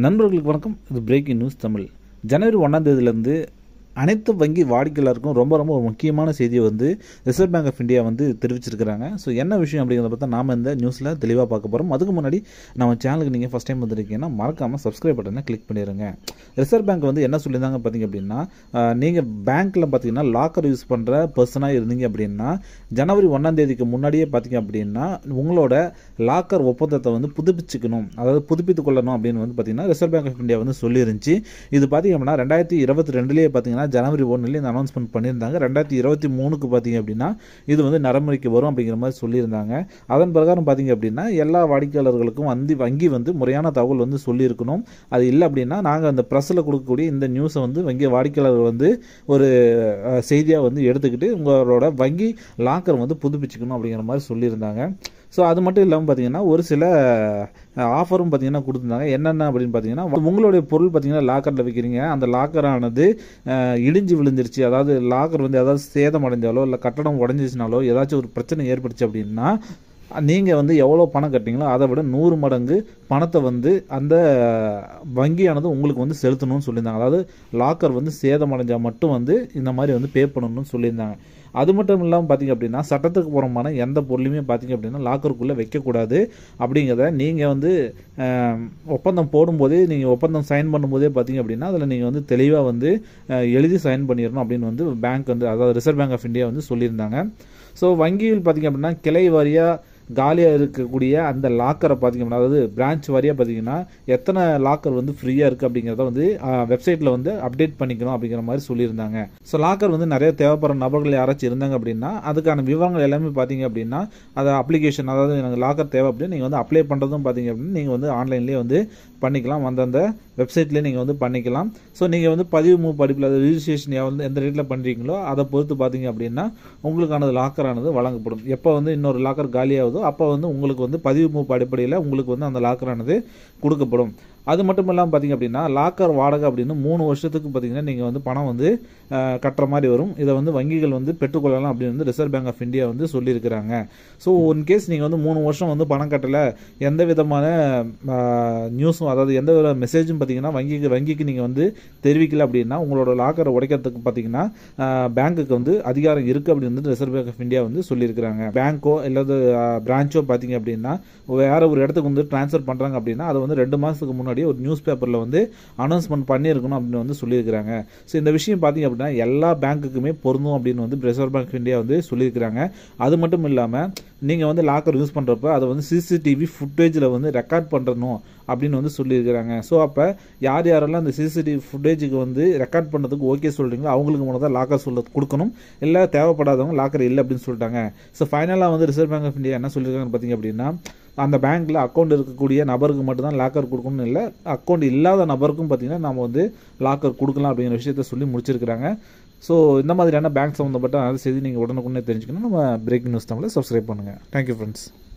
நண்பர்களுக்கு வணக்கம் இது பிரேக்கிங் நியூஸ் தமிழ் ஜனவரி ஒன்றாம் தேதியிலேருந்து அனைத்து வங்கி வாடிக்கையாளருக்கும் ரொம்ப ரொம்ப ஒரு முக்கியமான செய்தியை வந்து ரிசர்வ் பேங்க் ஆஃப் இந்தியா வந்து தெரிவிச்சிருக்கிறாங்க ஸோ என்ன விஷயம் அப்படிங்கிறத பார்த்தா நாம் இந்த நியூஸில் தெளிவாக பார்க்க போகிறோம் அதுக்கு முன்னாடி நம்ம சேனலுக்கு நீங்கள் ஃபஸ்ட் டைம் வந்திருக்கீங்கன்னா மறக்காமல் சப்ஸ்கிரைப் பட்டனை கிளிக் பண்ணிடுங்க ரிசர்வ் பேங்க் வந்து என்ன சொல்லியிருந்தாங்க பார்த்தீங்க அப்படின்னா நீங்கள் பேங்க்கில் பார்த்தீங்கன்னா லாக்கர் யூஸ் பண்ணுற பர்சனாக இருந்தீங்க அப்படின்னா ஜனவரி ஒன்றாம் தேதிக்கு முன்னாடியே பார்த்தீங்க அப்படின்னா உங்களோட லாக்கர் ஒப்பந்தத்தை வந்து புதுப்பிச்சுக்கணும் அதாவது புதுப்பித்து கொள்ளணும் அப்படின்னு வந்து பார்த்தீங்கன்னா ரிசர்வ் பேங்க் ஆஃப் இந்தியா வந்து சொல்லியிருந்துச்சு இது பார்த்தீங்க அப்படின்னா ரெண்டாயிரத்தி இருபத்தி ரெண்டுலேயே பார்த்தீங்கன்னா ஜனவரி ஒன்றுலேயே இந்த அனௌன்ஸ்மெண்ட் பண்ணியிருந்தாங்க ரெண்டாயிரத்தி இருபத்தி மூணுக்கு பார்த்தீங்க அப்படின்னா இது வந்து நடைமுறைக்கு வரும் அப்படிங்கிற மாதிரி சொல்லியிருந்தாங்க அதன் பிரகாரம் பார்த்தீங்க அப்படின்னா எல்லா வாடிக்கையாளர்களுக்கும் வந்து வங்கி வந்து முறையான தகவல் வந்து சொல்லியிருக்கணும் அது இல்லை அப்படின்னா நாங்கள் அந்த ப்ரெஸ்ஸில் கொடுக்கக்கூடிய இந்த நியூஸை வந்து வங்கி வாடிக்கையாளர்கள் வந்து ஒரு செய்தியாக வந்து எடுத்துக்கிட்டு உங்களோட வங்கி லாக்கர் வந்து புதுப்பிச்சுக்கணும் அப்படிங்கிற மாதிரி சொல்லியிருந்தாங்க ஸோ அது மட்டும் இல்லாமல் பார்த்தீங்கன்னா ஒரு சில ஆஃபரும் பார்த்தீங்கன்னா கொடுத்துருந்தாங்க என்னென்ன அப்படின்னு பார்த்தீங்கன்னா உங்களுடைய பொருள் பார்த்தீங்கன்னா லாக்கரில் வைக்கிறீங்க அந்த லாக்கரானது இடிஞ்சு விழுந்துருச்சு அதாவது லாக்கர் வந்து ஏதாவது சேதம் அடைஞ்சாலோ இல்லை கட்டடம் உடஞ்சிச்சுனாலோ ஏதாச்சும் ஒரு பிரச்சனை ஏற்பட்டுச்சு அப்படின்னா நீங்கள் வந்து எவ்வளோ பணம் கட்டிங்களோ அதை விட நூறு மடங்கு பணத்தை வந்து அந்த வங்கியானது உங்களுக்கு வந்து செலுத்தணும்னு சொல்லியிருந்தாங்க அதாவது லாக்கர் வந்து சேதமடைஞ்சால் மட்டும் வந்து இந்த மாதிரி வந்து பே பண்ணணும்னு சொல்லியிருந்தாங்க அது மட்டும் இல்லாமல் பார்த்தீங்க அப்படின்னா சட்டத்துக்கு புறமான எந்த பொருளையுமே பார்த்தீங்க அப்படின்னா லாக்கருக்குள்ளே வைக்கக்கூடாது அப்படிங்கிறத நீங்கள் வந்து ஒப்பந்தம் போடும்போதே நீங்கள் ஒப்பந்தம் சைன் பண்ணும்போதே பார்த்தீங்க அப்படின்னா அதில் நீங்கள் வந்து தெளிவாக வந்து எழுதி சைன் பண்ணிடணும் அப்படின்னு வந்து பேங்க் வந்து அதாவது ரிசர்வ் பேங்க் ஆஃப் இந்தியா வந்து சொல்லியிருந்தாங்க ஸோ வங்கியில் பார்த்தீங்க அப்படின்னா கிளை வாரியாக காலியாக இருக்கக்கூடிய அந்த லாக்கரை பார்த்தீங்கன்னா அதாவது பிரான்ச் வாரியாக பார்த்தீங்கன்னா எத்தனை லாக்கர் வந்து ஃப்ரீயாக இருக்குது அப்படிங்கிறத வந்து வெப்சைட்டில் வந்து அப்டேட் பண்ணிக்கணும் அப்படிங்கிற மாதிரி சொல்லியிருந்தாங்க ஸோ லாக்கர் வந்து நிறைய தேவைப்படுற நபர்கள் யாராச்சும் இருந்தாங்க அப்படின்னா அதுக்கான விவரங்கள் எல்லாமே பார்த்தீங்க அப்படின்னா அதை அப்ளிகேஷன் அதாவது எனக்கு லாக்கர் தேவை அப்படின்னு நீங்கள் வந்து அப்ளை பண்ணுறதும் பார்த்தீங்க அப்படின்னா நீங்கள் வந்து ஆன்லைன்லேயே வந்து பண்ணிக்கலாம் அந்தந்த வெப்சைட்லேயே நீங்கள் வந்து பண்ணிக்கலாம் ஸோ நீங்கள் வந்து பதிவு மூவ் படிப்பில் அது ரிஜிஸ்ட்ரேஷன் வந்து எந்த ரேட்டில் பண்ணுறீங்களோ அதை பொறுத்து பார்த்தீங்க அப்படின்னா உங்களுக்கானது லாக்கரானது வழங்கப்படும் எப்போ வந்து இன்னொரு லாக்கர் காலியாகுதோ அப்போ வந்து உங்களுக்கு வந்து பதிவு மூவ் அடிப்படையில் உங்களுக்கு வந்து அந்த லாக்கரானது கொடுக்கப்படும் அது மட்டும் இல்லாமல் பார்த்தீங்க அப்படின்னா லாக்கர் வாடகை அப்படின்னு மூணு வருஷத்துக்கு பார்த்தீங்கன்னா நீங்கள் வந்து பணம் வந்து கட்டுற மாதிரி வரும் இதை வந்து வங்கிகள் வந்து பெற்றுக்கொள்ளலாம் அப்படின்னு வந்து ரிசர்வ் பேங்க் ஆஃப் இந்தியா வந்து சொல்லியிருக்கிறாங்க ஸோ இன்கேஸ் நீங்கள் வந்து மூணு வருஷம் வந்து பணம் கட்டலை எந்த விதமான நியூஸும் அதாவது எந்த வித மெசேஜும் பார்த்தீங்கன்னா வங்கிக்கு வங்கிக்கு நீங்கள் வந்து தெரிவிக்கல அப்படின்னா உங்களோட லாக்கரை உடைக்கிறதுக்கு பார்த்தீங்கன்னா பேங்க்குக்கு வந்து அதிகாரம் இருக்குது அப்படின்னு வந்து ரிசர்வ் பேங்க் ஆஃப் இந்தியா வந்து சொல்லியிருக்கிறாங்க பேங்க்கோ இல்லாத பிரான்ச்சோ பார்த்தீங்க அப்படின்னா வேற ஒரு இடத்துக்கு வந்து டிரான்ஸ்ஃபர் பண்ணுறாங்க அப்படின்னா அதை வந்து ரெண்டு மாதத்துக்கு முன்னாடி முன்னாடி ஒரு நியூஸ் பேப்பரில் வந்து அனௌன்ஸ்மெண்ட் பண்ணியிருக்கணும் அப்படின்னு வந்து சொல்லியிருக்கிறாங்க ஸோ இந்த விஷயம் பார்த்தீங்க அப்படின்னா எல்லா பேங்க்குக்குமே பொருந்தும் அப்படின்னு வந்து ரிசர்வ் பேங்க் ஆஃப் இந்தியா வந்து சொல்லியிருக்கிறாங்க அது மட்டும் இல்லாமல் நீங்கள் வந்து லாக்கர் யூஸ் பண்ணுறப்ப அதை வந்து சிசிடிவி ஃபுட்டேஜில் வந்து ரெக்கார்ட் பண்ணுறணும் அப்படின்னு வந்து சொல்லியிருக்கிறாங்க ஸோ அப்போ யார் யாரெல்லாம் அந்த சிசிடிவி ஃபுட்டேஜுக்கு வந்து ரெக்கார்ட் பண்ணுறதுக்கு ஓகே சொல்கிறீங்களோ அவங்களுக்கு மட்டும் தான் லாக்கர் சொல்ல கொடுக்கணும் இல்லை தேவைப்படாதவங்க லாக்கர் இல்லை அப்படின்னு சொல்லிட்டாங்க ஸோ ஃபைனலாக வந்து ரிசர்வ் பேங்க் ஆஃப் இந்தியா என்ன சொல்லியிருக்காங்கன்னு பார்த்தீங்க அப்படின்னா அந்த பேங்க்கில் அக்கௌண்ட் இருக்கக்கூடிய நபருக்கு மட்டும்தான் லாக்கர் கொடுக்கணும்னு இல்லை அக்கௌண்ட் இல்லாத நபருக்கும் பார்த்தீங்கன்னா நம்ம வந்து லாக்கர் கொடுக்கலாம் அப்படிங்கிற விஷயத்த சொல்லி முடிச்சிருக்கிறாங்க ஸோ இந்த மாதிரியான பேங்க் சம்மந்தப்பட்ட அந்த செய்தி நீங்கள் உடனுக்குடனே தெரிஞ்சுக்கணும் நம்ம பிரேக்கிங் நியூஸ் தமிழில் சப்ஸ்கிரைப் பண்ணுங்கள் தேங்க்யூ ஃப்ரெண்ட்ஸ்